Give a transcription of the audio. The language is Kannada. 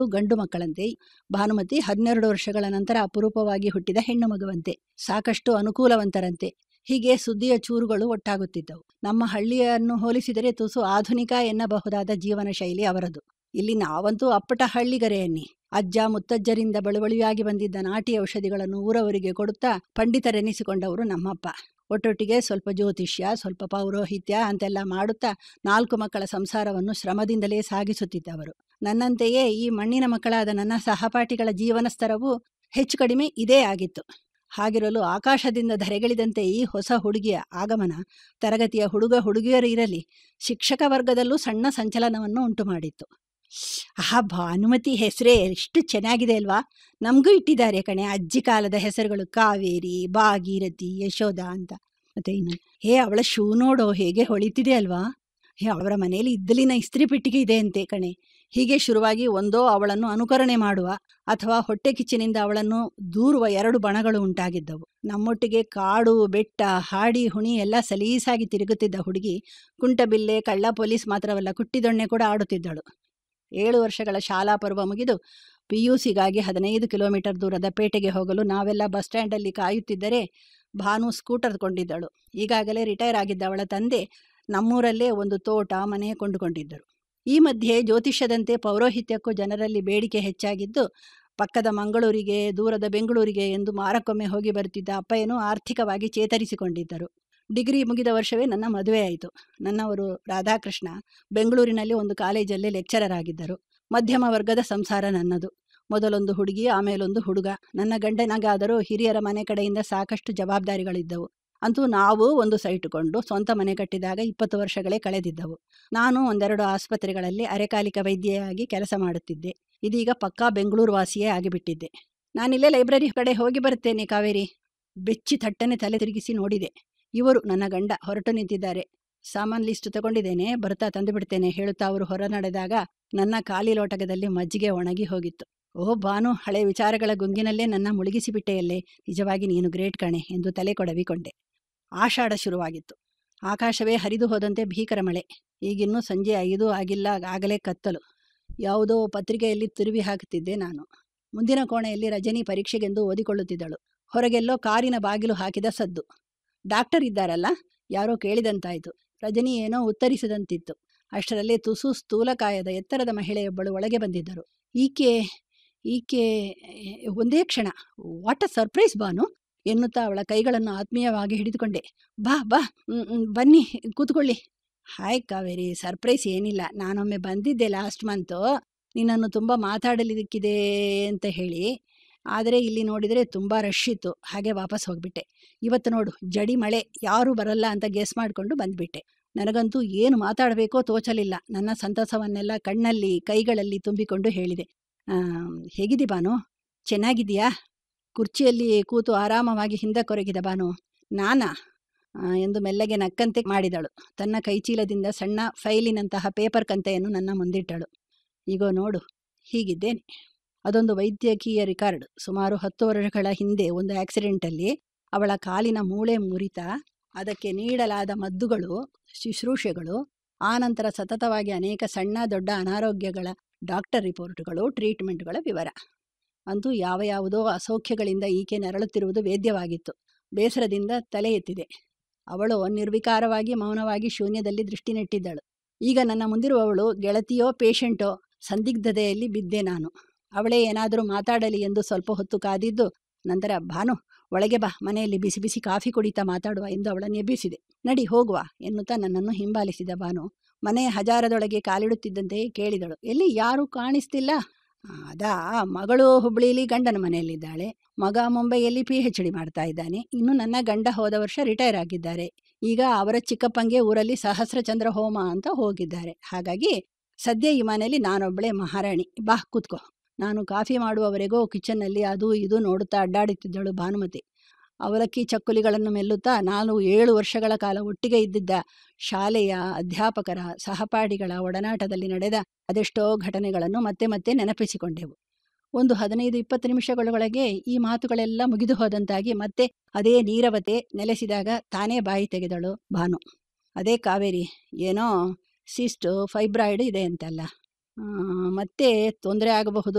ಗಂಡು ಮಕ್ಕಳಂತೆ ಭಾನುಮತಿ ಹನ್ನೆರಡು ವರ್ಷಗಳ ನಂತರ ಅಪರೂಪವಾಗಿ ಹುಟ್ಟಿದ ಹೆಣ್ಣು ಮಗುವಂತೆ ಸಾಕಷ್ಟು ಅನುಕೂಲವಂತರಂತೆ ಹೀಗೆ ಸುದ್ದಿಯ ಚೂರುಗಳು ಒಟ್ಟಾಗುತ್ತಿದ್ದವು ನಮ್ಮ ಹಳ್ಳಿಯನ್ನು ಹೋಲಿಸಿದರೆ ತುಸು ಆಧುನಿಕ ಎನ್ನಬಹುದಾದ ಜೀವನ ಶೈಲಿ ಅವರದು ಇಲ್ಲಿ ನಾವಂತೂ ಅಪ್ಪಟ ಹಳ್ಳಿಗರೆಯನ್ನಿ ಅಜ್ಜ ಮುತ್ತಜ್ಜರಿಂದ ಬಳುವಳಿಯಾಗಿ ಬಂದಿದ್ದ ನಾಟಿ ಔಷಧಿಗಳನ್ನು ಊರವರಿಗೆ ಕೊಡುತ್ತಾ ಪಂಡಿತರೆನಿಸಿಕೊಂಡವರು ನಮ್ಮಪ್ಪ ಒಟ್ಟೊಟ್ಟಿಗೆ ಸ್ವಲ್ಪ ಜ್ಯೋತಿಷ್ಯ ಸ್ವಲ್ಪ ಪೌರೋಹಿತ್ಯ ಅಂತೆಲ್ಲ ಮಾಡುತ್ತಾ ನಾಲ್ಕು ಮಕ್ಕಳ ಸಂಸಾರವನ್ನು ಶ್ರಮದಿಂದಲೇ ಸಾಗಿಸುತ್ತಿದ್ದವರು ನನ್ನಂತೆಯೇ ಈ ಮಣ್ಣಿನ ಮಕ್ಕಳಾದ ನನ್ನ ಸಹಪಾಠಿಗಳ ಜೀವನ ಸ್ತರವು ಹೆಚ್ಚು ಕಡಿಮೆ ಇದೇ ಆಗಿತ್ತು ಹಾಗಿರಲು ಆಕಾಶದಿಂದ ಧರೆಗಿಳಿದಂತೆ ಈ ಹೊಸ ಹುಡುಗಿಯ ಆಗಮನ ತರಗತಿಯ ಹುಡುಗ ಹುಡುಗಿಯರು ಇರಲಿ ಶಿಕ್ಷಕ ವರ್ಗದಲ್ಲೂ ಸಣ್ಣ ಸಂಚಲನವನ್ನು ಉಂಟು ಮಾಡಿತ್ತು ಆಹಾ ಭಾನುಮತಿ ಹೆಸರೇ ಎಷ್ಟು ಚೆನ್ನಾಗಿದೆ ಅಲ್ವಾ ನಮಗೂ ಇಟ್ಟಿದ್ದಾರೆ ಕಣೆ ಅಜ್ಜಿ ಕಾಲದ ಹೆಸರುಗಳು ಕಾವೇರಿ ಭಾಗೀರಥಿ ಯಶೋಧ ಅಂತ ಮತ್ತೆ ಇನ್ನು ಹೇ ಅವಳ ಶೂ ನೋಡೋ ಹೇಗೆ ಹೊಳಿತಿದೆ ಅಲ್ವಾ ಹೇ ಅವರ ಮನೆಯಲ್ಲಿ ಇದ್ದಲಿನ ಇಸ್ತ್ರಿ ಪೆಟ್ಟಿಗೆ ಇದೆ ಅಂತೆ ಕಣೆ ಹೀಗೆ ಶುರುವಾಗಿ ಒಂದೋ ಅವಳನ್ನು ಅನುಕರಣೆ ಮಾಡುವ ಅಥವಾ ಹೊಟ್ಟೆ ಕಿಚ್ಚಿನಿಂದ ಅವಳನ್ನು ದೂರುವ ಎರಡು ಬಣಗಳು ಉಂಟಾಗಿದ್ದವು ನಮ್ಮೊಟ್ಟಿಗೆ ಕಾಡು ಬೆಟ್ಟ ಹಾಡಿ ಹುಣಿ ಎಲ್ಲ ಸಲೀಸಾಗಿ ತಿರುಗುತ್ತಿದ್ದ ಹುಡುಗಿ ಕುಂಟಬಿಲ್ಲೆ ಕಳ್ಳ ಪೊಲೀಸ್ ಮಾತ್ರವಲ್ಲ ಕುಟ್ಟಿದೊಣ್ಣೆ ಕೂಡ ಆಡುತ್ತಿದ್ದಳು ಏಳು ವರ್ಷಗಳ ಶಾಲಾ ಪರ್ವ ಮುಗಿದು ಪಿ ಯು ಸಿಗಾಗಿ ಹದಿನೈದು ಕಿಲೋಮೀಟರ್ ದೂರದ ಪೇಟೆಗೆ ಹೋಗಲು ನಾವೆಲ್ಲ ಬಸ್ ಸ್ಟ್ಯಾಂಡಲ್ಲಿ ಕಾಯುತ್ತಿದ್ದರೆ ಭಾನು ಸ್ಕೂಟರ್ ಕೊಂಡಿದ್ದಳು ಈಗಾಗಲೇ ರಿಟೈರ್ ಆಗಿದ್ದ ಅವಳ ತಂದೆ ನಮ್ಮೂರಲ್ಲೇ ಒಂದು ತೋಟ ಮನೆ ಕೊಂಡುಕೊಂಡಿದ್ದರು ಈ ಮಧ್ಯೆ ಜ್ಯೋತಿಷ್ಯದಂತೆ ಪೌರೋಹಿತ್ಯಕ್ಕೂ ಜನರಲ್ಲಿ ಬೇಡಿಕೆ ಹೆಚ್ಚಾಗಿದ್ದು ಪಕ್ಕದ ಮಂಗಳೂರಿಗೆ ದೂರದ ಬೆಂಗಳೂರಿಗೆ ಎಂದು ಮಾರಕ್ಕೊಮ್ಮೆ ಹೋಗಿ ಬರುತ್ತಿದ್ದ ಅಪ್ಪಯ್ಯನು ಆರ್ಥಿಕವಾಗಿ ಚೇತರಿಸಿಕೊಂಡಿದ್ದರು ಡಿಗ್ರಿ ಮುಗಿದ ವರ್ಷವೇ ನನ್ನ ಮದುವೆ ಆಯಿತು ನನ್ನವರು ರಾಧಾಕೃಷ್ಣ ಬೆಂಗಳೂರಿನಲ್ಲಿ ಒಂದು ಕಾಲೇಜಲ್ಲಿ ಲೆಕ್ಚರರ್ ಆಗಿದ್ದರು ಮಧ್ಯಮ ವರ್ಗದ ಸಂಸಾರ ನನ್ನದು ಮೊದಲೊಂದು ಹುಡುಗಿ ಆಮೇಲೊಂದು ಹುಡುಗ ನನ್ನ ಗಂಡನಿಗಾದರೂ ಹಿರಿಯರ ಮನೆ ಕಡೆಯಿಂದ ಸಾಕಷ್ಟು ಜವಾಬ್ದಾರಿಗಳಿದ್ದವು ಅಂತೂ ನಾವು ಒಂದು ಸೈಟುಕೊಂಡು ಸ್ವಂತ ಮನೆ ಕಟ್ಟಿದಾಗ ಇಪ್ಪತ್ತು ವರ್ಷಗಳೇ ಕಳೆದಿದ್ದವು ನಾನು ಒಂದೆರಡು ಆಸ್ಪತ್ರೆಗಳಲ್ಲಿ ಅರೆಕಾಲಿಕ ವೈದ್ಯೆಯಾಗಿ ಕೆಲಸ ಮಾಡುತ್ತಿದ್ದೆ ಇದೀಗ ಪಕ್ಕಾ ಬೆಂಗಳೂರು ವಾಸಿಯೇ ಆಗಿಬಿಟ್ಟಿದ್ದೆ ನಾನಿಲ್ಲೇ ಲೈಬ್ರರಿ ಕಡೆ ಹೋಗಿ ಬರುತ್ತೇನೆ ಕಾವೇರಿ ಬೆಚ್ಚಿ ಥಟ್ಟನೆ ತಲೆ ತಿರುಗಿಸಿ ನೋಡಿದೆ ಇವರು ನನ್ನ ಗಂಡ ಹೊರಟು ನಿಂತಿದ್ದಾರೆ ಸಾಮಾನ್ ಲಿಸ್ಟ್ ತಗೊಂಡಿದ್ದೇನೆ ಬರ್ತಾ ತಂದು ಬಿಡ್ತೇನೆ ಹೇಳುತ್ತಾ ಅವರು ಹೊರ ನಡೆದಾಗ ನನ್ನ ಖಾಲಿ ಲೋಟಕದಲ್ಲಿ ಮಜ್ಜಿಗೆ ಒಣಗಿ ಹೋಗಿತ್ತು ಓ ಭಾನು ಹಳೆ ವಿಚಾರಗಳ ಗುಂಗಿನಲ್ಲೇ ನನ್ನ ಮುಳುಗಿಸಿಬಿಟ್ಟೆಯಲ್ಲೇ ನಿಜವಾಗಿ ನೀನು ಗ್ರೇಟ್ ಕಣೆ ಎಂದು ತಲೆ ಕೊಡವಿಕೊಂಡೆ ಆಷಾಢ ಶುರುವಾಗಿತ್ತು ಆಕಾಶವೇ ಹರಿದು ಹೋದಂತೆ ಭೀಕರ ಮಳೆ ಈಗಿನ್ನೂ ಸಂಜೆ ಐದು ಆಗಿಲ್ಲ ಆಗಲೇ ಕತ್ತಲು ಯಾವುದೋ ಪತ್ರಿಕೆಯಲ್ಲಿ ತಿರುವಿ ಹಾಕುತ್ತಿದ್ದೆ ನಾನು ಮುಂದಿನ ಕೋಣೆಯಲ್ಲಿ ರಜನಿ ಪರೀಕ್ಷೆಗೆಂದು ಓದಿಕೊಳ್ಳುತ್ತಿದ್ದಳು ಹೊರಗೆಲ್ಲೋ ಕಾರಿನ ಬಾಗಿಲು ಹಾಕಿದ ಸದ್ದು ಡಾಕ್ಟರ್ ಇದ್ದಾರಲ್ಲ ಯಾರೋ ಕೇಳಿದಂತಾಯಿತು ರಜನಿ ಏನೋ ಉತ್ತರಿಸಿದಂತಿತ್ತು ಅಷ್ಟರಲ್ಲಿ ತುಸು ಸ್ಥೂಲಕಾಯದ ಎತ್ತರದ ಮಹಿಳೆಯೊಬ್ಬಳು ಒಳಗೆ ಬಂದಿದ್ದರು ಈಕೆ ಈಕೆ ಒಂದೇ ಕ್ಷಣ ವಾಟ್ ಅ ಸರ್ಪ್ರೈಸ್ ಬಾನು ಎನ್ನುತ್ತಾ ಅವಳ ಕೈಗಳನ್ನು ಆತ್ಮೀಯವಾಗಿ ಹಿಡಿದುಕೊಂಡೆ ಬಾ ಬಾ ಮ್, ಮ್, ಬನ್ನಿ ಕೂತ್ಕೊಳ್ಳಿ ಹಾಯ್ ಕಾವೇರಿ ಸರ್ಪ್ರೈಸ್ ಏನಿಲ್ಲ ನಾನೊಮ್ಮೆ ಬಂದಿದ್ದೆ ಲಾಸ್ಟ್ ಮಂತು ನಿನ್ನನ್ನು ತುಂಬ ಮಾತಾಡಲಿಕ್ಕಿದೆ ಅಂತ ಹೇಳಿ ಆದರೆ ಇಲ್ಲಿ ನೋಡಿದರೆ ತುಂಬ ರಶ್ ಇತ್ತು ಹಾಗೆ ವಾಪಸ್ ಹೋಗ್ಬಿಟ್ಟೆ ಇವತ್ತು ನೋಡು ಜಡಿ ಮಳೆ ಯಾರೂ ಬರಲ್ಲ ಅಂತ ಗೆಸ್ ಮಾಡಿಕೊಂಡು ಬಂದ್ಬಿಟ್ಟೆ ನನಗಂತೂ ಏನು ಮಾತಾಡಬೇಕೋ ತೋಚಲಿಲ್ಲ ನನ್ನ ಸಂತಸವನ್ನೆಲ್ಲ ಕಣ್ಣಲ್ಲಿ ಕೈಗಳಲ್ಲಿ ತುಂಬಿಕೊಂಡು ಹೇಳಿದೆ ಆಮ್, ಹೇಗಿದ್ದಿ ಬಾನು ಚೆನ್ನಾಗಿದೆಯಾ ಕುರ್ಚಿಯಲ್ಲಿ ಕೂತು ಆರಾಮವಾಗಿ ಹಿಂದೆ ಕೊರಗಿದ ಬಾನು ನಾನಾ ಆ, ಎಂದು ಮೆಲ್ಲಗೆ ನಕ್ಕಂತೆ ಮಾಡಿದಳು ತನ್ನ ಕೈಚೀಲದಿಂದ ಸಣ್ಣ ಫೈಲಿನಂತಹ ಪೇಪರ್ ಕಂತೆಯನ್ನು ನನ್ನ ಮುಂದಿಟ್ಟಳು ಈಗೋ ನೋಡು ಹೀಗಿದ್ದೇನೆ ಅದೊಂದು ವೈದ್ಯಕೀಯ ರಿಕಾರ್ಡ್ ಸುಮಾರು ಹತ್ತು ವರ್ಷಗಳ ಹಿಂದೆ ಒಂದು ಆಕ್ಸಿಡೆಂಟಲ್ಲಿ ಅವಳ ಕಾಲಿನ ಮೂಳೆ ಮುರಿತ ಅದಕ್ಕೆ ನೀಡಲಾದ ಮದ್ದುಗಳು ಶುಶ್ರೂಷೆಗಳು ಆನಂತರ ಸತತವಾಗಿ ಅನೇಕ ಸಣ್ಣ ದೊಡ್ಡ ಅನಾರೋಗ್ಯಗಳ ಡಾಕ್ಟರ್ ರಿಪೋರ್ಟ್ಗಳು ಟ್ರೀಟ್ಮೆಂಟ್ಗಳ ವಿವರ ಅಂತೂ ಯಾವ ಯಾವುದೋ ಅಸೌಖ್ಯಗಳಿಂದ ಈಕೆ ನರಳುತ್ತಿರುವುದು ವೇದ್ಯವಾಗಿತ್ತು ಬೇಸರದಿಂದ ತಲೆ ಎತ್ತಿದೆ ಅವಳು ನಿರ್ವಿಕಾರವಾಗಿ ಮೌನವಾಗಿ ಶೂನ್ಯದಲ್ಲಿ ದೃಷ್ಟಿ ನೆಟ್ಟಿದ್ದಳು ಈಗ ನನ್ನ ಮುಂದಿರುವವಳು ಗೆಳತಿಯೋ ಪೇಷಂಟೋ ಸಂದಿಗ್ಧತೆಯಲ್ಲಿ ಬಿದ್ದೆ ನಾನು ಅವಳೇ ಏನಾದರೂ ಮಾತಾಡಲಿ ಎಂದು ಸ್ವಲ್ಪ ಹೊತ್ತು ಕಾದಿದ್ದು ನಂತರ ಭಾನು ಒಳಗೆ ಬಾ ಮನೆಯಲ್ಲಿ ಬಿಸಿ ಬಿಸಿ ಕಾಫಿ ಕುಡಿತಾ ಮಾತಾಡುವ ಎಂದು ಅವಳನ್ನು ಎಬ್ಬಿಸಿದೆ ನಡಿ ಹೋಗುವ ಎನ್ನುತ್ತಾ ನನ್ನನ್ನು ಹಿಂಬಾಲಿಸಿದ ಭಾನು ಮನೆಯ ಹಜಾರದೊಳಗೆ ಕಾಲಿಡುತ್ತಿದ್ದಂತೆಯೇ ಕೇಳಿದಳು ಎಲ್ಲಿ ಯಾರೂ ಕಾಣಿಸ್ತಿಲ್ಲ ಅದಾ ಮಗಳು ಹುಬ್ಳಿಲಿ ಗಂಡನ ಮನೆಯಲ್ಲಿದ್ದಾಳೆ ಮಗ ಮುಂಬೈಯಲ್ಲಿ ಪಿ ಎಚ್ ಡಿ ಮಾಡ್ತಾ ಇದ್ದಾನೆ ಇನ್ನು ನನ್ನ ಗಂಡ ಹೋದ ವರ್ಷ ರಿಟೈರ್ ಆಗಿದ್ದಾರೆ ಈಗ ಅವರ ಚಿಕ್ಕಪ್ಪಂಗೆ ಊರಲ್ಲಿ ಸಹಸ್ರಚಂದ್ರ ಹೋಮ ಅಂತ ಹೋಗಿದ್ದಾರೆ ಹಾಗಾಗಿ ಸದ್ಯ ಈ ಮನೆಯಲ್ಲಿ ನಾನೊಬ್ಬಳೇ ಮಹಾರಾಣಿ ಬಾ ಕೂತ್ಕೋ ನಾನು ಕಾಫಿ ಮಾಡುವವರೆಗೂ ಕಿಚನ್ನಲ್ಲಿ ಅದು ಇದು ನೋಡುತ್ತಾ ಅಡ್ಡಾಡುತ್ತಿದ್ದಳು ಭಾನುಮತಿ ಅವಲಕ್ಕಿ ಚಕ್ಕುಲಿಗಳನ್ನು ಮೆಲ್ಲುತ್ತಾ ನಾನು ಏಳು ವರ್ಷಗಳ ಕಾಲ ಒಟ್ಟಿಗೆ ಇದ್ದಿದ್ದ ಶಾಲೆಯ ಅಧ್ಯಾಪಕರ ಸಹಪಾಠಿಗಳ ಒಡನಾಟದಲ್ಲಿ ನಡೆದ ಅದೆಷ್ಟೋ ಘಟನೆಗಳನ್ನು ಮತ್ತೆ ಮತ್ತೆ ನೆನಪಿಸಿಕೊಂಡೆವು ಒಂದು ಹದಿನೈದು ಇಪ್ಪತ್ತು ನಿಮಿಷಗಳೊಳಗೆ ಈ ಮಾತುಗಳೆಲ್ಲ ಮುಗಿದು ಹೋದಂತಾಗಿ ಮತ್ತೆ ಅದೇ ನೀರವತೆ ನೆಲೆಸಿದಾಗ ತಾನೇ ಬಾಯಿ ತೆಗೆದಳು ಭಾನು ಅದೇ ಕಾವೇರಿ ಏನೋ ಸಿಸ್ಟು ಫೈಬ್ರಾಯ್ಡ್ ಇದೆ ಅಂತಲ್ಲ ಮತ್ತೆ ತೊಂದರೆ ಆಗಬಹುದು